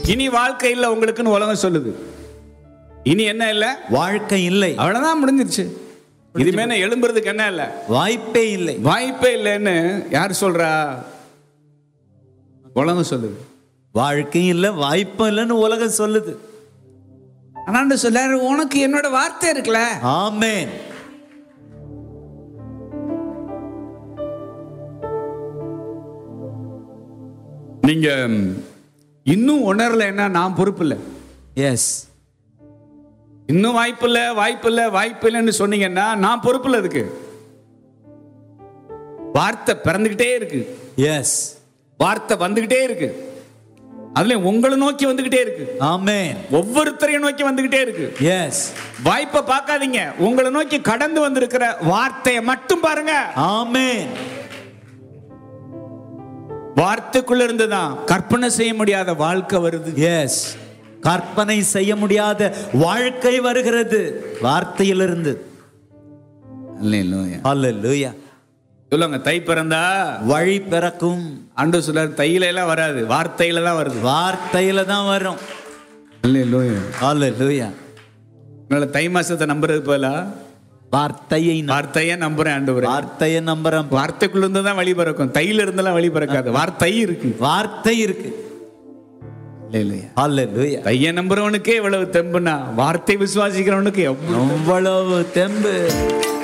இனி வாழ்க்கை இல்லை உங்களுக்குன்னு உலகம் சொல்லுது இனி என்ன இல்லை வாழ்க்கை இல்லை அவ்வளவுதான் முடிஞ்சிருச்சு இதுமே என்ன எழும்புறதுக்கு என்ன இல்லை வாய்ப்பே இல்லை வாய்ப்பே இல்லைன்னு யார் சொல்றா உலகம் சொல்லுது வாழ்க்கை இல்லை வாய்ப்பும் இல்லைன்னு உலகம் சொல்லுது ஆனாண்டு சொல்லாரு உனக்கு என்னோட வார்த்தை இருக்குல்ல ஆமென் நீங்க இன்னும் உணரலைன்னா நான் பொறுப்பு இல்லை எஸ் இன்னும் வாய்ப்பு இல்லை வாய்ப்பு இல்லை வாய்ப்பு இல்லைன்னு சொன்னீங்கன்னா நான் பொறுப்பு இல்லை அதுக்கு வார்த்தை பிறந்துகிட்டே இருக்கு எஸ் வார்த்தை வந்துகிட்டே இருக்கு அதுலயும் உங்களை நோக்கி வந்துகிட்டே இருக்கு ஆமென் ஒவ்வொருத்தரையும் நோக்கி வந்துகிட்டே இருக்கு எஸ் வாய்ப்பை பார்க்காதீங்க உங்களை நோக்கி கடந்து வந்திருக்கிற வார்த்தையை மட்டும் பாருங்க ஆமென் வார்த்தைக்குள்ள இருந்துதான் கற்பனை செய்ய முடியாத வாழ்க்கை வருது எஸ் கற்பனை செய்ய முடியாத வாழ்க்கை வருகிறது வார்த்தையிலிருந்து அல்லேலூயா சொல்லுங்க தை பிறந்தா வழி பிறக்கும் ஆண்டு சொல்றாரு தையில எல்லாம் வராது வார்த்தையில தான் வருது வார்த்தையில தான் வரும் அல்லேலூயா அதனால தை மாசத்தை நம்புறது போல வார்த்தையை நம்- வார்த்தையை நம்புறேன் ஆண்டு வார்த்தையை நம்புறேன் வார்த்தைக்குள்ள இருந்து தான் வழி பிறக்கும் தையில இருந்தெல்லாம் வழி பிறக்காது வார்த்தை இருக்கு வார்த்தை இருக்கு அல்லேலூயா தைய நம்புறவனுக்கே இவ்வளவு தெம்புனா வார்த்தை விசுவாசிக்கிறவனுக்கு எவ்வளவு அவ்வளவு தெம்பு